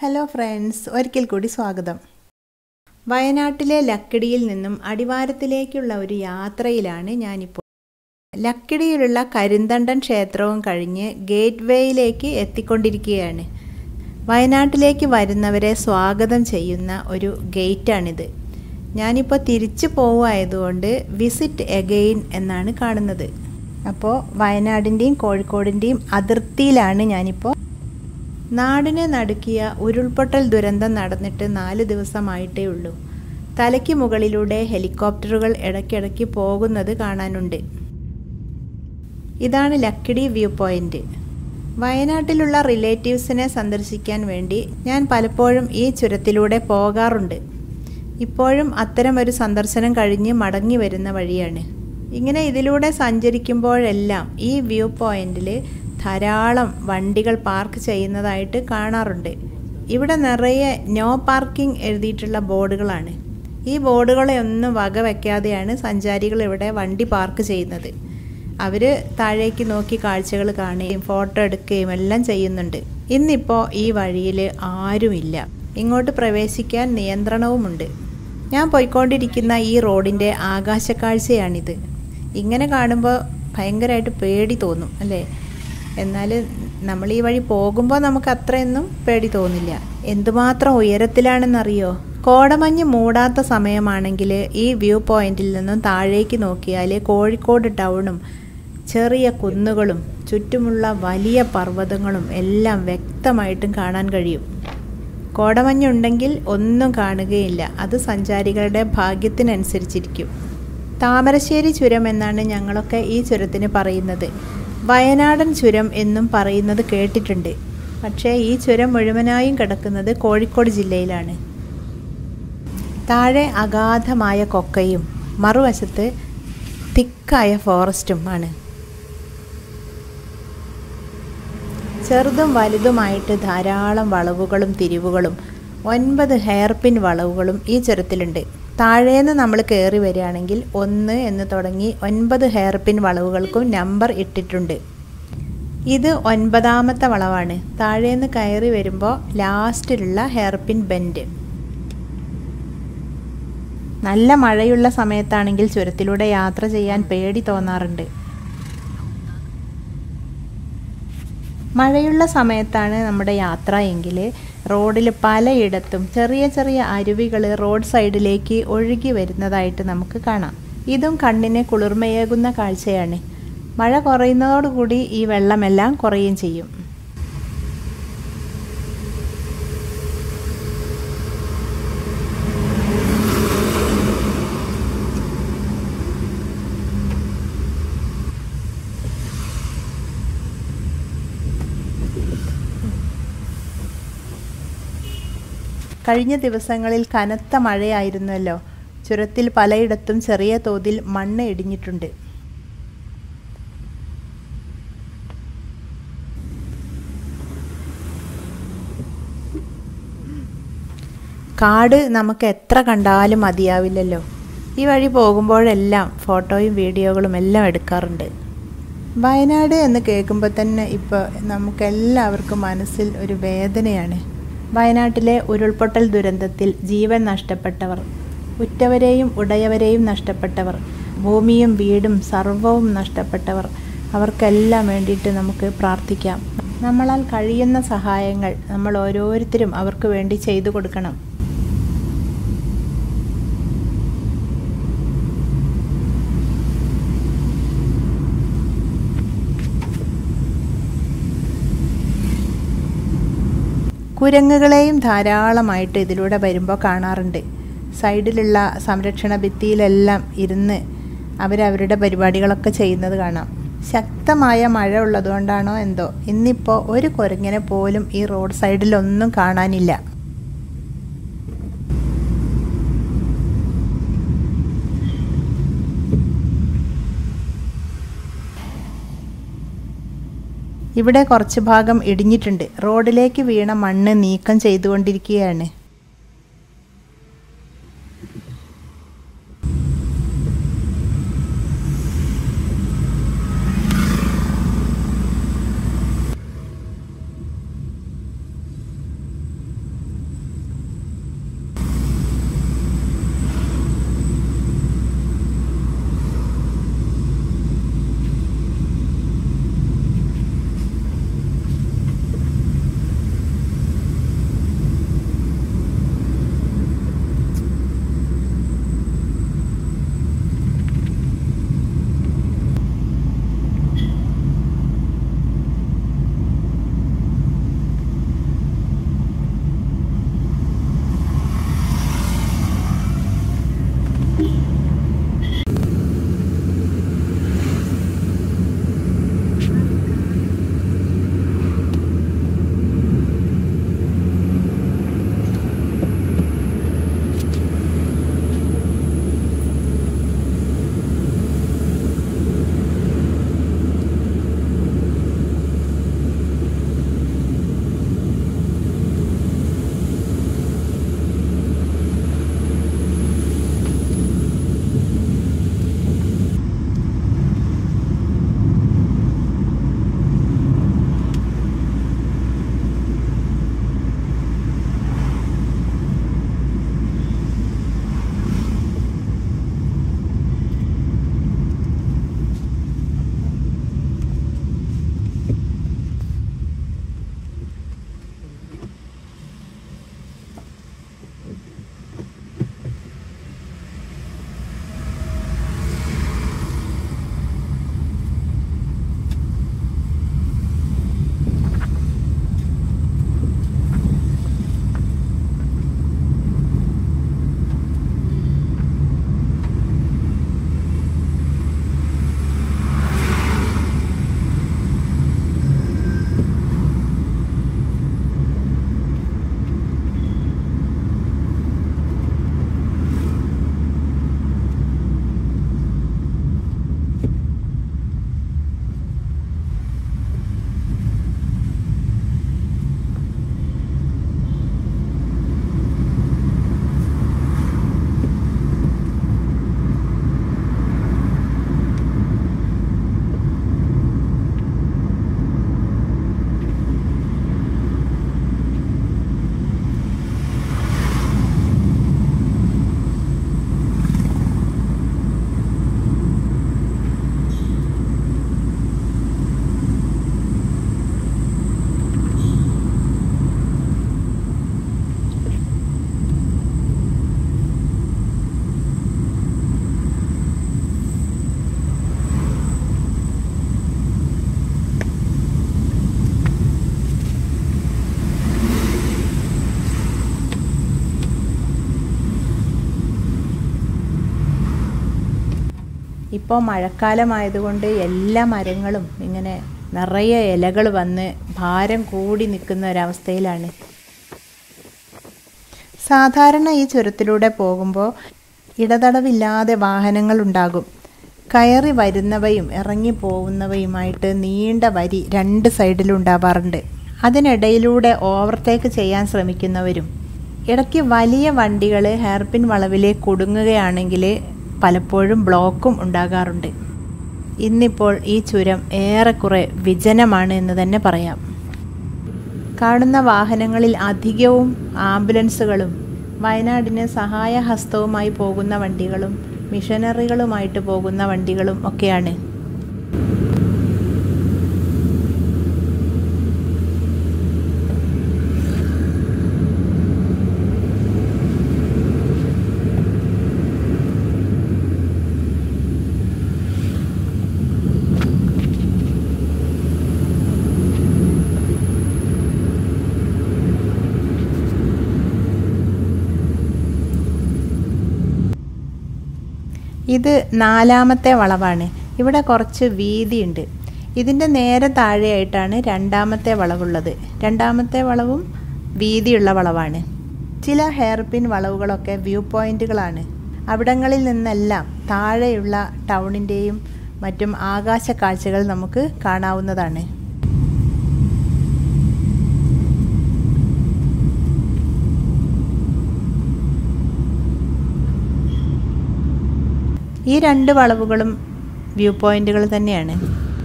hello friends ഒരിക്കൽ കൂടി സ്വാഗതം വയനാട്ടിലെ ലക്കിടിയിൽ നിന്നും അടിവാരത്തിലേക്കുള്ള ഒരു യാത്രയിലാണ് ഞാനിപ്പോൾ ലക്കിടിയിലുള്ള കരിന്തണ്ടൻ ക്ഷേത്രവും കഴിഞ്ഞ് ഗേറ്റ് വേയിലേക്ക് എത്തിക്കൊണ്ടിരിക്കുകയാണ് വയനാട്ടിലേക്ക് വരുന്നവരെ സ്വാഗതം ചെയ്യുന്ന ഒരു ഗേറ്റാണിത് ഞാനിപ്പോൾ തിരിച്ചു പോവായതുകൊണ്ട് വിസിറ്റ് എഗെയിൻ എന്നാണ് കാണുന്നത് അപ്പോൾ വയനാടിൻ്റെയും കോഴിക്കോടിൻ്റെയും അതിർത്തിയിലാണ് ഞാനിപ്പോൾ നാടിനെ നടുക്കിയ ഉരുൾപൊട്ടൽ ദുരന്തം നടന്നിട്ട് നാല് ദിവസമായിട്ടേ ഉള്ളൂ തലയ്ക്ക് മുകളിലൂടെ ഹെലികോപ്റ്ററുകൾ ഇടയ്ക്കിടയ്ക്ക് പോകുന്നത് കാണാനുണ്ട് ഇതാണ് ലക്കിടി വ്യൂ പോയിന്റ് വയനാട്ടിലുള്ള റിലേറ്റീവ്സിനെ സന്ദർശിക്കാൻ വേണ്ടി ഞാൻ പലപ്പോഴും ഈ ചുരത്തിലൂടെ പോകാറുണ്ട് ഇപ്പോഴും അത്തരം ഒരു സന്ദർശനം കഴിഞ്ഞ് മടങ്ങി വരുന്ന വഴിയാണ് ഇങ്ങനെ ഇതിലൂടെ സഞ്ചരിക്കുമ്പോഴെല്ലാം ഈ വ്യൂ പോയിന്റിൽ ധാരാളം വണ്ടികൾ പാർക്ക് ചെയ്യുന്നതായിട്ട് കാണാറുണ്ട് ഇവിടെ നിറയെ നോ പാർക്കിംഗ് എഴുതിയിട്ടുള്ള ബോർഡുകളാണ് ഈ ബോർഡുകളെ ഒന്നും വക വയ്ക്കാതെയാണ് സഞ്ചാരികൾ ഇവിടെ വണ്ടി പാർക്ക് ചെയ്യുന്നത് അവർ താഴേക്ക് നോക്കി കാഴ്ചകൾ കാണുകയും ഫോട്ടോ എടുക്കുകയും എല്ലാം ചെയ്യുന്നുണ്ട് ഇന്നിപ്പോൾ ഈ വഴിയിൽ ആരുമില്ല ഇങ്ങോട്ട് പ്രവേശിക്കാൻ നിയന്ത്രണവുമുണ്ട് ഞാൻ പോയിക്കൊണ്ടിരിക്കുന്ന ഈ റോഡിൻ്റെ ആകാശക്കാഴ്ചയാണിത് ഇങ്ങനെ കാണുമ്പോൾ ഭയങ്കരമായിട്ട് പേടി തോന്നും അല്ലേ എന്നാൽ നമ്മൾ ഈ വഴി പോകുമ്പോൾ നമുക്ക് അത്രയൊന്നും പേടി തോന്നില്ല എന്തുമാത്രം ഉയരത്തിലാണെന്നറിയോ കോടമഞ്ഞ് മൂടാത്ത സമയമാണെങ്കിൽ ഈ വ്യൂ പോയിന്റിൽ നിന്നും താഴേക്ക് നോക്കിയാൽ കോഴിക്കോട് ടൗണും ചെറിയ കുന്നുകളും ചുറ്റുമുള്ള വലിയ പർവ്വതങ്ങളും എല്ലാം വ്യക്തമായിട്ടും കാണാൻ കഴിയും കോടമഞ്ഞുണ്ടെങ്കിൽ ഒന്നും കാണുകയില്ല അത് സഞ്ചാരികളുടെ ഭാഗ്യത്തിനനുസരിച്ചിരിക്കും താമരശ്ശേരി ചുരം എന്നാണ് ഞങ്ങളൊക്കെ ഈ ചുരത്തിന് പറയുന്നത് വയനാടൻ ചുരം എന്നും പറയുന്നത് കേട്ടിട്ടുണ്ട് പക്ഷേ ഈ ചുരം മുഴുവനായും കിടക്കുന്നത് കോഴിക്കോട് ജില്ലയിലാണ് താഴെ അഗാധമായ കൊക്കയും മറുവശത്ത് തിക്കായ ഫോറസ്റ്റും ആണ് ചെറുതും വലുതുമായിട്ട് ധാരാളം വളവുകളും തിരിവുകളും ഒൻപത് ഹെയർപിൻ വളവുകളും ഈ ചുരത്തിലുണ്ട് താഴേന്ന് നമ്മൾ കയറി വരികയാണെങ്കിൽ ഒന്ന് എന്ന് തുടങ്ങി ഒൻപത് ഹെയർപിൻ വളവുകൾക്കും നമ്പർ ഇട്ടിട്ടുണ്ട് ഇത് ഒൻപതാമത്തെ വളവാണ് താഴേന്ന് കയറി വരുമ്പോൾ ലാസ്റ്റിലുള്ള ഹെയർപിൻ ബെൻഡ് നല്ല മഴയുള്ള സമയത്താണെങ്കിൽ ചുരത്തിലൂടെ യാത്ര ചെയ്യാൻ പേടി തോന്നാറുണ്ട് മഴയുള്ള സമയത്താണ് നമ്മുടെ യാത്ര എങ്കിൽ റോഡിൽ പലയിടത്തും ചെറിയ ചെറിയ അരുവികൾ റോഡ് സൈഡിലേക്ക് ഒഴുകി വരുന്നതായിട്ട് നമുക്ക് കാണാം ഇതും കണ്ണിന് കുളിർമയേകുന്ന കാഴ്ചയാണ് മഴ കുറയുന്നതോടുകൂടി ഈ വെള്ളമെല്ലാം കുറയുകയും ചെയ്യും കഴിഞ്ഞ ദിവസങ്ങളിൽ കനത്ത മഴയായിരുന്നല്ലോ ചുരത്തിൽ പലയിടത്തും ചെറിയ തോതിൽ മണ്ണ് ഇടിഞ്ഞിട്ടുണ്ട് കാട് നമുക്ക് എത്ര കണ്ടാലും മതിയാവില്ലല്ലോ ഈ വഴി പോകുമ്പോഴെല്ലാം ഫോട്ടോയും വീഡിയോകളും എല്ലാം എടുക്കാറുണ്ട് വയനാട് എന്ന് കേൾക്കുമ്പോൾ തന്നെ ഇപ്പോൾ നമുക്കെല്ലാവർക്കും മനസ്സിൽ ഒരു വേദനയാണ് വയനാട്ടിലെ ഉരുൾപൊട്ടൽ ദുരന്തത്തിൽ ജീവൻ നഷ്ടപ്പെട്ടവർ ഉറ്റവരെയും ഉടയവരെയും നഷ്ടപ്പെട്ടവർ ഭൂമിയും വീടും സർവവും നഷ്ടപ്പെട്ടവർ അവർക്കെല്ലാം വേണ്ടിയിട്ട് നമുക്ക് പ്രാർത്ഥിക്കാം നമ്മളാൽ കഴിയുന്ന സഹായങ്ങൾ നമ്മൾ ഓരോരുത്തരും അവർക്ക് വേണ്ടി ചെയ്തു കൊടുക്കണം കുരങ്ങുകളെയും ധാരാളമായിട്ട് ഇതിലൂടെ വരുമ്പോൾ കാണാറുണ്ട് സൈഡിലുള്ള സംരക്ഷണ ഭിത്തിയിലെല്ലാം ഇരുന്ന് അവരവരുടെ പരിപാടികളൊക്കെ ചെയ്യുന്നത് കാണാം ശക്തമായ മഴ ഉള്ളതുകൊണ്ടാണോ എന്തോ ഇന്നിപ്പോൾ ഒരു കുരങ്ങിനെ പോലും ഈ റോഡ് സൈഡിലൊന്നും കാണാനില്ല ഇവിടെ കുറച്ച് ഭാഗം ഇടിഞ്ഞിട്ടുണ്ട് റോഡിലേക്ക് വീണ മണ്ണ് നീക്കം ചെയ്തുകൊണ്ടിരിക്കുകയാണ് ഇപ്പോൾ മഴക്കാലമായതുകൊണ്ട് എല്ലാ മരങ്ങളും ഇങ്ങനെ നിറയെ ഇലകൾ വന്ന് ഭാരം കൂടി നിൽക്കുന്ന ഒരവസ്ഥയിലാണ് സാധാരണ ഈ ചുരത്തിലൂടെ പോകുമ്പോൾ ഇടതടവില്ലാതെ വാഹനങ്ങൾ ഉണ്ടാകും കയറി വരുന്നവയും ഇറങ്ങി പോകുന്നവയുമായിട്ട് നീണ്ട വരി രണ്ട് സൈഡിലും ഉണ്ടാവാറുണ്ട് അതിനിടയിലൂടെ ഓവർടേക്ക് ചെയ്യാൻ ശ്രമിക്കുന്നവരും ഇടയ്ക്ക് വലിയ വണ്ടികൾ ഹെയർപിൻ വളവിലേക്ക് കുടുങ്ങുകയാണെങ്കിൽ പലപ്പോഴും ബ്ലോക്കും ഉണ്ടാകാറുണ്ട് ഇന്നിപ്പോൾ ഈ ചുരം ഏറെക്കുറെ വിജനമാണ് എന്ന് തന്നെ പറയാം കാണുന്ന വാഹനങ്ങളിൽ അധികവും ആംബുലൻസുകളും വയനാടിന് സഹായഹസ്തവുമായി പോകുന്ന വണ്ടികളും മിഷനറികളുമായിട്ട് പോകുന്ന വണ്ടികളും ഒക്കെയാണ് ഇത് നാലാമത്തെ വളവാണ് ഇവിടെ കുറച്ച് വീതിയുണ്ട് ഇതിൻ്റെ നേരെ താഴെയായിട്ടാണ് രണ്ടാമത്തെ വളവുള്ളത് രണ്ടാമത്തെ വളവും വീതിയുള്ള വളവാണ് ചില ഹെയർപിൻ വളവുകളൊക്കെ വ്യൂ പോയിന്റുകളാണ് അവിടങ്ങളിൽ നിന്നെല്ലാം താഴെയുള്ള ടൗണിൻ്റെയും മറ്റും ആകാശ കാഴ്ചകൾ നമുക്ക് കാണാവുന്നതാണ് ഈ രണ്ട് വളവുകളും വ്യൂ പോയിന്റുകൾ തന്നെയാണ്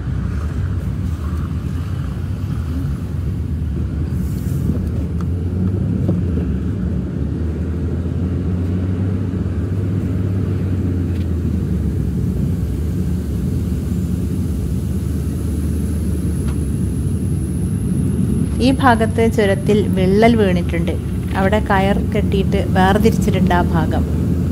ഈ ഭാഗത്ത് ചുരത്തിൽ വിള്ളൽ വീണിട്ടുണ്ട് അവിടെ കയർ കെട്ടിയിട്ട് വേർതിരിച്ചിട്ടുണ്ട് ആ ഭാഗം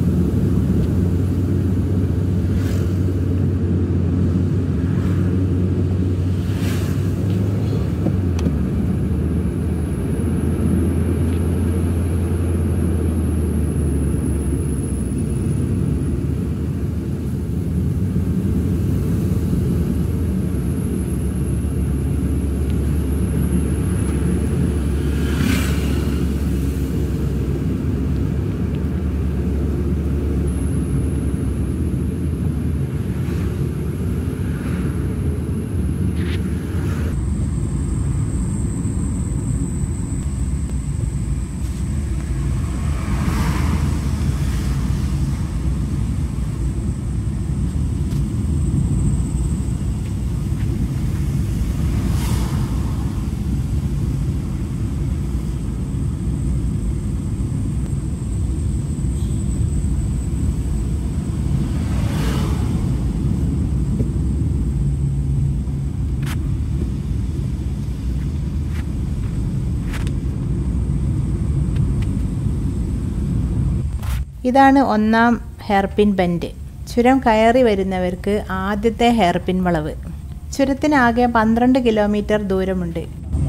ഇതാണ് ഒന്നാം ഹെയർപിൻ ബെൻഡ് ചുരം കയറി വരുന്നവർക്ക് ആദ്യത്തെ ഹെയർപിൻ വളവ് ചുരത്തിനാകെ പന്ത്രണ്ട് കിലോമീറ്റർ ദൂരമുണ്ട്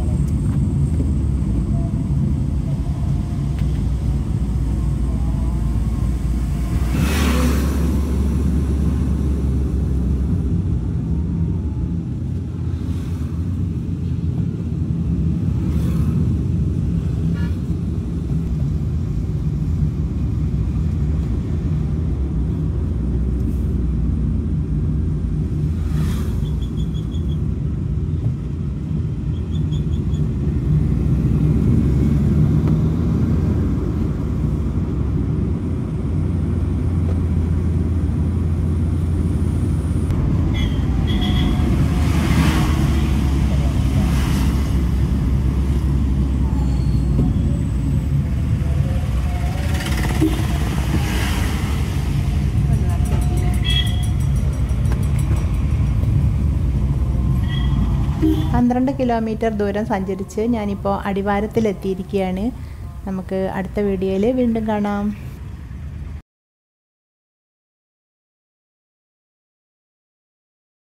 പന്ത്രണ്ട് കിലോമീറ്റർ ദൂരം സഞ്ചരിച്ച് ഞാനിപ്പോൾ അടിവാരത്തിലെത്തിയിരിക്കുകയാണ് നമുക്ക് അടുത്ത വീഡിയോയിൽ വീണ്ടും കാണാം